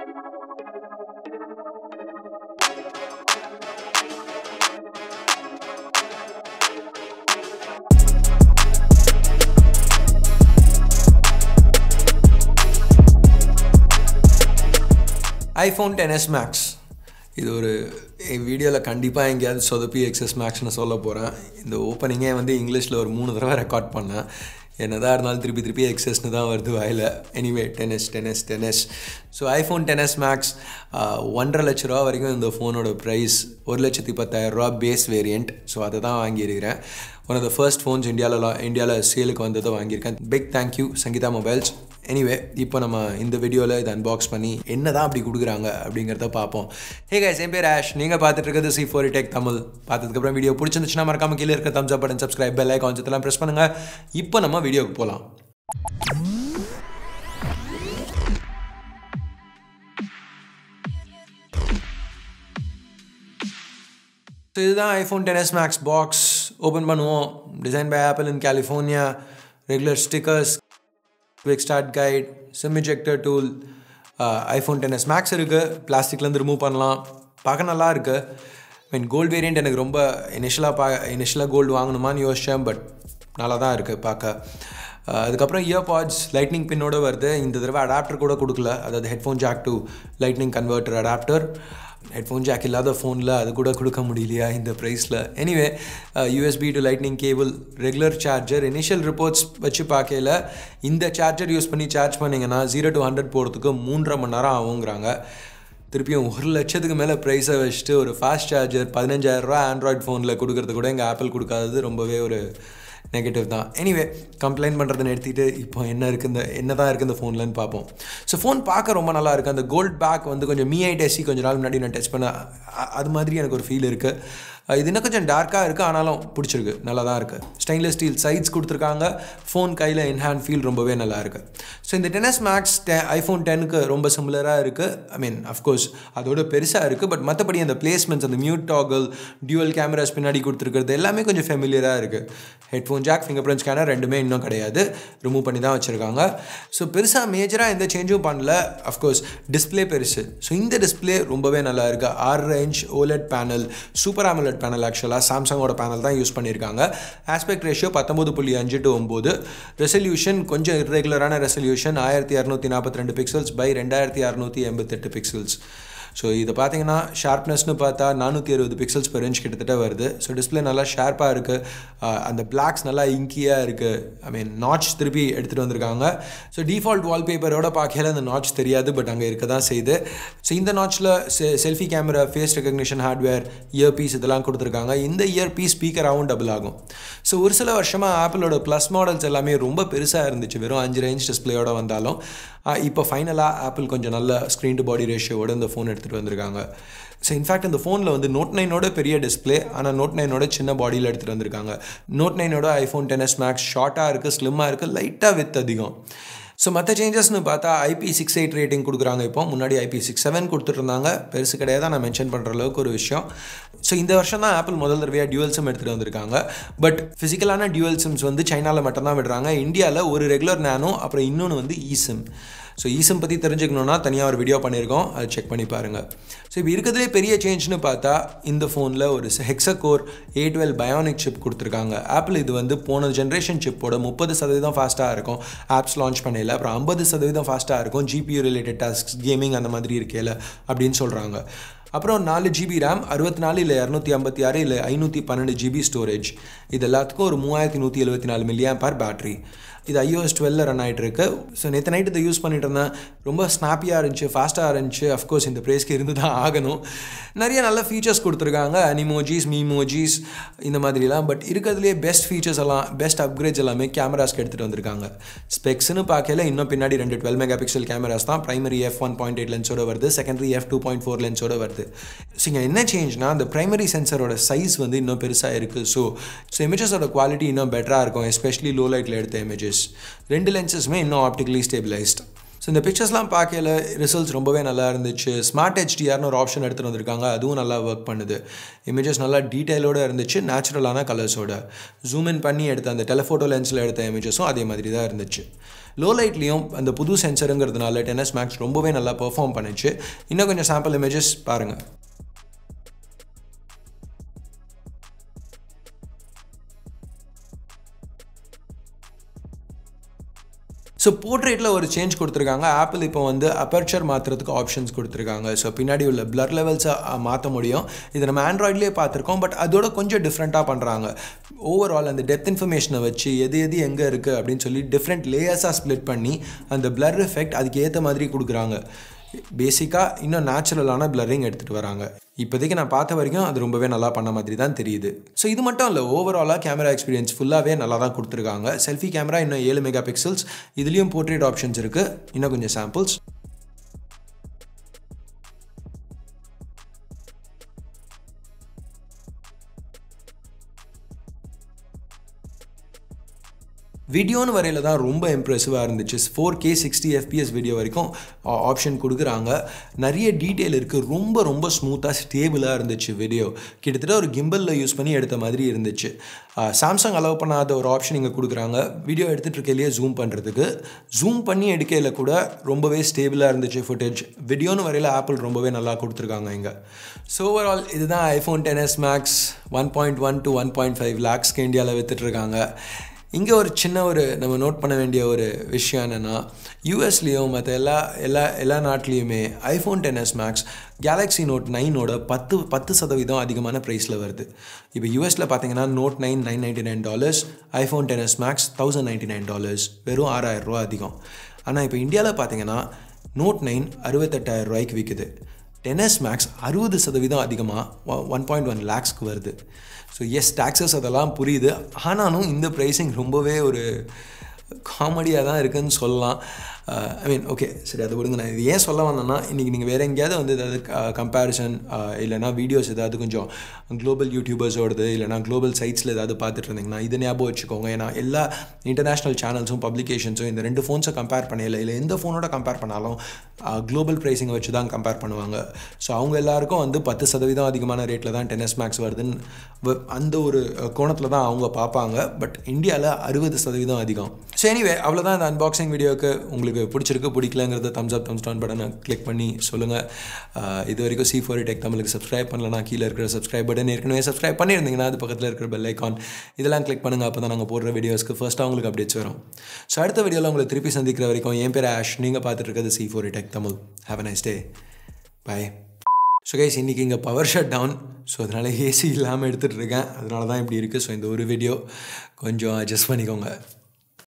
iPhone ten S maths இது ஒரு வீடியோவில் கண்டிப்பாக எங்கேயாவது சொதப்பி எக்ஸஸ் மேக்ஸ்னு சொல்ல போகிறேன் இந்த ஓப்பனிங்கே வந்து இங்கிலீஷில் ஒரு மூணு தடவை ரெக்கார்ட் பண்ணேன் என்னதான் இருந்தாலும் திருப்பி திருப்பி எக்ஸஸ்னு தான் வருது வாயில் anyway ten S ten S ten S so iPhone ten S Max ஒன்றரை லட்ச ரூபா வரைக்கும் இந்த ஃபோனோட ப்ரைஸ் ஒரு லட்சத்தி பத்தாயிரரூபா பேஸ் வேரியண்ட் ஸோ அதை தான் வாங்கியிருக்கிறேன் one of the first phones இந்தியாவில் இந்தியாவில் சேலுக்கு வந்ததை வாங்கியிருக்கேன் big thank you Sangeetha mobiles anyway இப்போ நம்ம இந்த வீடியோவில் இதை அன்பாக்ஸ் பண்ணி என்ன தான் அப்படி கொடுக்குறாங்க அப்படிங்கிறத பார்ப்போம் ஹே கைஸ் என் பேர் ஆஷ் நீங்கள் பார்த்துட்டு இருக்கிறது சி ஃபோர் டெக் தமிழ் பார்த்ததுக்கப்புறம் வீடியோ பிடிச்சிருந்துச்சுன்னா மறக்காம கீழே இருக்க thumbs up button subscribe bell icons இதெல்லாம் ப்ரெஸ் பண்ணுங்கள் இப்போ நம்ம வீடியோக்கு போகலாம் ஸோ இதுதான் iPhone ten S Max box open பண்ணுவோம் design by Apple in California regular stickers quick start guide SIM ejector tool iPhone ten S Max இருக்குது பிளாஸ்டிக்லேருந்து ரிமூவ் பண்ணலாம் பார்க்க நல்லா இருக்குது ஐ மீன் கோல்டு வேரியண்ட் எனக்கு ரொம்ப இனிஷியலாக பா இனிஷியலாக கோல்டு வாங்கணுமான்னு யோசித்தேன் பட் நல்லா தான் இருக்குது பார்க்க அதுக்கப்புறம் இயர்பாட்ஸ் லைட்னிங் பின்னோட வருது இந்த தடவை அடாப்டர் கூட கொடுக்கல அதாவது headphone jack to lightning converter adapter headphone jack இல்லாத ஃபோனில் அது கூட கொடுக்க முடியலையா இந்த ப்ரைஸில் anyway USB to lightning cable regular charger initial reports வச்சு பார்க்கல இந்த சார்ஜர் யூஸ் பண்ணி சார்ஜ் பண்ணிங்கன்னா ஜீரோ டு ஹண்ட்ரட் போகிறதுக்கு மூன்றரை மணி நேரம் ஆகுங்கிறாங்க திருப்பியும் ஒரு லட்சத்துக்கு மேலே ப்ரைஸை வச்சுட்டு ஒரு ஃபாஸ்ட் சார்ஜர் பதினஞ்சாயிரரூவா ஆண்ட்ராய்ட் ஃபோனில் கொடுக்கறது கூட எங்கள் ஆப்பிள் கொடுக்காதது ரொம்பவே ஒரு நெகட்டிவ் தான் எனிவே கம்ப்ளைண்ட் பண்ணுறதை நிறுத்திட்டு இப்போ என்ன இருக்குது இந்த என்ன தான் இருக்குது இந்த ஃபோன்லன்னு பார்ப்போம் ஸோ ஃபோன் பார்க்க ரொம்ப நல்லா இருக்குது அந்த கோல்ட் பேக் வந்து கொஞ்சம் மீ ஐ டெஸ்டி கொஞ்ச நாள் முன்னாடி நான் டச் பண்ண அது மாதிரி எனக்கு ஒரு ஃபீல் இருக்குது இது இன்னும் கொஞ்சம் டார்க்காக இருக்குது ஆனாலும் பிடிச்சிருக்கு நல்லா தான் இருக்குது ஸ்டெயின்லெஸ் ஸ்டீல் சைட்ஸ் கொடுத்துருக்காங்க ஃபோன் கையில் இன்ஹேண்ட் ஃபீல் ரொம்பவே நல்லா இருக்குது ஸோ இந்த டென்எஸ் மேக்ஸ் டெ ஐஃபோன் டென்னுக்கு ரொம்ப சிமிலராக இருக்குது ஐ மீன் அஃப்கோர்ஸ் அதோட பெருசாக இருக்குது பட் மற்றபடி அந்த பிளேஸ்மெண்ட்ஸ் அந்த மியூட் டாகல் டியூவல் கேமராஸ் பின்னாடி கொடுத்துருக்கிறது எல்லாமே கொஞ்சம் ஃபெமிலியராக இருக்குது headphone jack fingerprint scanner ரெண்டுமே இன்னும் கிடையாது ரிமூவ் பண்ணி தான் வச்சுருக்காங்க ஸோ பெருசாக மேஜராக எந்த சேஞ்சும் பண்ணல அஃப்கோர்ஸ் டிஸ்பிளே பெருசு ஸோ இந்த டிஸ்பிளே ரொம்பவே நல்லா இருக்குது ஆறு inch OLED panel super AMOLED panel ஆக்சுவலாக சாம்சங்கோட பேனல் தான் யூஸ் பண்ணியிருக்காங்க ஆஸ்பெக்ட் ரேஷியோ பத்தொம்பது புள்ளி அஞ்சு டு ஒம்பது ரெசல்யூஷன் கொஞ்சம் இர்ரெகுலரான ரெசல்யூஷன் ஆயிரத்தி இரநூத்தி நாற்பத்தி ரெண்டு பிக்சல்ஸ் பை ரெண்டாயிரத்தி அறநூற்றி எண்பத்தெட்டு பிக்சல்ஸ் ஸோ இதை பார்த்தீங்கன்னா ஷார்ப்னஸ்னு பார்த்தா நானூற்றி அறுபது பிக்சல்ஸ் பெர் இன்ச் கிட்டத்தட்ட வருது ஸோ டிஸ்பிளே நல்லா ஷார்ப்பாக இருக்குது அந்த பிளாக்ஸ் நல்லா இங்கியாக இருக்குது ஐ மீன் நாட்ச் திருப்பி எடுத்துகிட்டு வந்திருக்காங்க ஸோ டிஃபால்ட் வால்பேப்பரோட பார்க்கல அந்த நாட்ச் தெரியாது பட் அங்கே இருக்க தான் செய்யுது ஸோ இந்த நாட்ச்சில் செ selfie camera face recognition hardware earpiece இதெல்லாம் கொடுத்துருக்காங்க இந்த இயர் பீஸ் ஸ்பீக்கராகவும் டபுள் ஆகும் ஸோ ஒரு சில வருஷமாக ஆப்பிளோட ப்ளஸ் மாடல்ஸ் எல்லாமே ரொம்ப பெருசாக இருந்துச்சு வெறும் அஞ்சு ரேஞ்ச் டிஸ்பிளேயோட வந்தாலும் இப்போ ஃபைனலாக ஆப்பிள் கொஞ்சம் நல்ல ஸ்க்ரீன் டு பாடி ரேஷியோட இந்த ஃபோன் எடுத்துகிட்டு வந்திருக்காங்க ஸோ இன்ஃபேக்ட் இந்த ஃபோனில் வந்து நோட் நைனோட பெரிய டிஸ்பிளே ஆனால் நோட் நைனோட சின்ன பாடியில் எடுத்துகிட்டு வந்திருக்காங்க நோட் நைனோட ஐஃபோன் டென் எஸ் மேக்ஸ் ஷார்ட்டாக இருக்குது ஸ்லிம்மாக இருக்குது லைட்டாக வித் அதிகம் ஸோ மற்ற சேஞ்சஸ்னு பார்த்தா ஐபி சிக்ஸ் எயிட் ரேட்டிங் கொடுக்குறாங்க இப்போ முன்னாடி ஐபி சிக்ஸ் செவன் கொடுத்துட்ருந்தாங்க பெருசு கிடையாது நான் மென்ஷன் பண்ணுற அளவுக்கு ஒரு விஷயம் ஸோ இந்த வருஷம் தான் ஆப்பிள் முதல் தடவையாக டியூவல் சிம் எடுத்துகிட்டு வந்திருக்காங்க பட் ஃபிசிக்கலான டியூவல் சிம்ஸ் வந்து சைனாவில் மட்டும்தான் விடுறாங்க இந்தியாவில் ஒரு ரெகுலர் நேனோ அப்புறம் இன்னொன்று வந்து இ சிம் ஸோ ஈசம் பற்றி தெரிஞ்சுக்கணுன்னா தனியாக ஒரு வீடியோ பண்ணியிருக்கோம் அதை செக் பண்ணி பாருங்கள் ஸோ இப்போ இருக்கிறதுலே பெரிய சேஞ்ச்னு பார்த்தா இந்த ஃபோனில் ஒரு hexacore A twelve Bionic chip கொடுத்துருக்காங்க ஆப்பிள் இது வந்து போன ஜென்ரேஷன் சிப்போட முப்பது சதவீதம் ஃபாஸ்ட்டாக இருக்கும் ஆப்ஸ் லான்ச் பண்ணல அப்புறம் ஐம்பது சதவீதம் ஃபாஸ்ட்டாக இருக்கும் ஜிபியூ ரிலேட்டட் டாஸ்க் கேமிங் அந்த மாதிரி இருக்கையில் அப்படின்னு சொல்கிறாங்க அப்புறம் நாலு ஜிபி ரேம் அறுபத்தி நாலு இல்லை இரநூத்தி ஐம்பத்தி ஆறு இல்லை ஐநூற்றி பன்னெண்டு ஜிபி ஸ்டோரேஜ் இது எல்லாத்துக்கும் ஒரு மூவாயிரத்தி நூற்றி எழுபத்தி நாலு மில்லியம் பார் பேட்டரி இது ஐஓஎஸ் டுவெல்ல ரன் ஆகிட்டு இருக்கு ஸோ நேற்று நைட்டு இதை யூஸ் பண்ணிட்டு இருந்தேன் ரொம்ப ஸ்னாப்பியாக இருந்துச்சு ஃபாஸ்ட்டாக இருந்துச்சு அஃப்கோர்ஸ் இந்த ப்ரைஸ்க்கு இருந்து தான் ஆகணும் நிறைய நல்ல ஃபீச்சர்ஸ் கொடுத்துருக்காங்க அனிமோஜிஸ் மீமோஜிஸ் இந்த மாதிரிலாம் பட் இருக்கிறதுலே பெஸ்ட் ஃபீச்சர்ஸ் எல்லாம் பெஸ்ட் அப்கிரேட்ஸ் எல்லாமே கேமராஸ்க்கு எடுத்துகிட்டு வந்திருக்காங்க ஸ்பெக்ஸ்னு பார்க்கல இன்னும் பின்னாடி ரெண்டு டுவெல் மெகா பிக்சல் கேமராஸ் தான் primary f one point eight லென்ஸோட வருது secondary f two point four லென்ஸோட வருது ஸோ இங்கே என்ன சேஞ்ச்னா அந்த பிரைமரி சென்சரோட சைஸ் வந்து இன்னும் பெருசாக இருக்குது ஸோ ஸோ இமேஜஸோட குவாலிட்டி இன்னும் பெட்டராக இருக்கும் எஸ்பெஷலி லோ லைட்டில் எடுத்த இமேஜஸ் ரெண்டு லென்சஸுமே இன்னும் ஆப்டிகலி ஸ்டேபிளைஸ்ட் ஸோ இந்த பிக்சர்ஸ்லாம் பார்க்கல ரிசல்ட்ஸ் ரொம்பவே நல்லா இருந்துச்சு ஸ்மார்ட் ஹெச்டிஆர்னு ஒரு ஆப்ஷன் எடுத்துகிட்டு வந்திருக்காங்க அதுவும் நல்லா ஒர்க் பண்ணுது இமேஜஸ் நல்லா டீட்டெயிலோடு இருந்துச்சு நேச்சுரலான கலர்ஸோட ஜூம் இன் பண்ணி எடுத்த அந்த டெலிஃபோட்டோ லென்ஸில் எடுத்த இமேஜஸும் அதே மாதிரி தான் இருந்துச்சு லோ லைட்லேயும் அந்த புது சென்சருங்கிறதுனால டென்எஸ் மேக்ஸ் ரொம்பவே நல்லா பெர்ஃபார்ம் பண்ணுச்சு இன்னும் கொஞ்சம் சாம்பிள் இமேஜஸ் பாருங்கள் ஸோ போர்ட்ரேட்டில் ஒரு சேஞ்ச் கொடுத்துருக்காங்க ஆப்பிள் இப்போ வந்து அபர்ச்சர் மாற்றுறதுக்கு ஆப்ஷன்ஸ் கொடுத்துருக்காங்க ஸோ பின்னாடி உள்ள பிளர் லெவல்ஸை மாற்ற முடியும் இதை நம்ம ஆண்ட்ராய்ட்லேயே பார்த்துருக்கோம் பட் அதோட கொஞ்சம் டிஃப்ரெண்ட்டாக பண்ணுறாங்க ஓவரால் அந்த டெப்த் இன்ஃபர்மேஷனை வச்சு எது எது எங்கே இருக்குது அப்படின்னு சொல்லி டிஃப்ரெண்ட் லேயர்ஸாக ஸ்ப்ளிட் பண்ணி அந்த பிளர் எஃபெக்ட் அதுக்கு ஏற்ற மாதிரி கொடுக்குறாங்க பேசிக்காக இன்னும் நேச்சுரலான பிளரிங் எடுத்துகிட்டு வராங்க இப்போதைக்கு நான் பார்த்த வரைக்கும் அது ரொம்பவே நல்லா பண்ண மாதிரி தான் தெரியுது ஸோ இது மட்டும் இல்லை ஓவராலாக கேமரா எக்ஸ்பீரியன்ஸ் ஃபுல்லாகவே நல்லா தான் கொடுத்துருக்காங்க செல்ஃபி கேமரா இன்னும் ஏழு மெகா பிக்சல்ஸ் இதுலேயும் போர்ட்ரேட் ஆப்ஷன்ஸ் இருக்குது இன்னும் கொஞ்சம் சாம்பிள்ஸ் வீடியோன்னு வரையில் தான் ரொம்ப இம்ப்ரெசிவாக இருந்துச்சு four K sixty fps video வரைக்கும் ஆப்ஷன் கொடுக்குறாங்க நிறைய டீட்டெயில் இருக்குது ரொம்ப ரொம்ப ஸ்மூத்தாக ஸ்டேபிளாக இருந்துச்சு வீடியோ கிட்டத்தட்ட ஒரு கிம்பலில் யூஸ் பண்ணி எடுத்த மாதிரி இருந்துச்சு சாம்சங் அலோவ் பண்ணாத ஒரு ஆப்ஷன் இங்கே கொடுக்குறாங்க வீடியோ எடுத்துகிட்டு இருக்கையிலேயே ஜூம் பண்ணுறதுக்கு ஜூம் பண்ணி எடுக்கையில் கூட ரொம்பவே ஸ்டேபிளாக இருந்துச்சு ஃபுட்டேஜ் வீடியோன்னு வரையில் ஆப்பிள் ரொம்பவே நல்லா கொடுத்துருக்காங்க இங்கே ஸோ ஓவரால் இதுதான் iPhone ten S Max one point one to one point five லேக்ஸ்க்கு இந்தியாவில் விற்றுட்ருக்காங்க இங்கே ஒரு சின்ன ஒரு நம்ம நோட் பண்ண வேண்டிய ஒரு விஷயம் என்னென்னா யூஎஸ்லேயும் மற்ற எல்லா எல்லா எல்லா நாட்டிலையுமே iPhone ten S Max Galaxy Note நைனோட பத்து பத்து சதவீதம் அதிகமான ப்ரைஸில் வருது இப்போ யூஎஸில் பார்த்தீங்கன்னா Note nine nine ninety nine dollars iPhone ten S Max thousand ninety nine dollars வெறும் ஆறாயிரம் ரூபா அதிகம் ஆனால் இப்போ இந்தியாவில் பார்த்தீங்கன்னா நோட் நைன் அறுபத்தெட்டாயிரம் ரூபாய்க்கு விற்குது டென்எஸ் மேக்ஸ் அறுபது சதவீதம் அதிகமாக ஒன் பாயிண்ட் ஒன் லேக்ஸ்க்கு வருது ஸோ எஸ் டேக்ஸஸ் அதெல்லாம் புரியுது ஆனாலும் இந்த ப்ரைஸிங் ரொம்பவே ஒரு காமெடியாக தான் இருக்குதுன்னு சொல்லலாம் ஐ மீன் ஓகே சரி அதை விடுங்க நான் இது ஏன் சொல்ல வந்தேன்னா இன்றைக்கி நீங்கள் வேறு எங்கேயாவது வந்து ஏதாவது கம்பேரிசன் இல்லைனா வீடியோஸ் ஏதாவது கொஞ்சம் குளோபல் யூடியூபர்ஸோடது இல்லைனா குளோபல் சைட்ஸில் ஏதாவது பார்த்துட்டு இருந்தீங்கன்னா இதை ஞாபகம் வச்சுக்கோங்க ஏன்னா எல்லா இன்டர்நேஷ்னல் சேனல்ஸும் பப்ளிகேஷன்ஸும் இந்த ரெண்டு ஃபோன்ஸை கம்பேர் பண்ணல இல்லை எந்த ஃபோனோட கம்பேர் பண்ணாலும் குளோபல் ப்ரைஸிங்கை வச்சு தான் கம்பேர் பண்ணுவாங்க ஸோ அவங்க எல்லாருக்கும் வந்து பத்து சதவீதம் அதிகமான ரேட்டில் தான் டென்எஸ் மேக்ஸ் வருதுன்னு அந்த ஒரு கோணத்தில் தான் அவங்க பார்ப்பாங்க பட் இந்தியாவில் அறுபது சதவீதம் அதிகம் ஸோ எனிவே அவ்வளோதான் இந்த அன்பாக்சிங் வீடியோவுக்கு உங்களுக்கு பிடிச்சிருக்கு பிடிக்கலங்கிறத தம்ஸ் அப் தம்ஸ் டவுன் பட்டனை கிளிக் பண்ணி சொல்லுங்கள் இது வரைக்கும் சி ஃபோர் டெக் தமிழுக்கு சப்ஸ்கிரைப் பண்ணலனா கீழே இருக்கிற சப்ஸ்கிரைப் பட்டன் ஏற்கனவே சப்ஸ்கிரைப் பண்ணியிருந்தீங்கன்னா அது பக்கத்தில் இருக்கிற பெல் ஐக்கான் இதெல்லாம் கிளிக் பண்ணுங்கள் அப்போ தான் நாங்கள் போடுற வீடியோஸ்க்கு ஃபஸ்ட்டாக உங்களுக்கு அப்டேட்ஸ் வரும் ஸோ அடுத்த வீடியோவில் உங்களை திருப்பி சந்திக்கிற வரைக்கும் என் பேர் ஆஷ் நீங்கள் பார்த்துட்டு இருக்கிறது C four Tech Tamil have a nice day bye so guys இன்றைக்கி இங்கே பவர் ஷட் டவுன் ஸோ அதனால் ஏசி இல்லாமல் எடுத்துகிட்டு இருக்கேன் அதனால தான் இப்படி இருக்குது ஸோ இந்த ஒரு வீடியோ கொஞ்சம் அட்ஜஸ்ட் பண்ணிக்கோங்க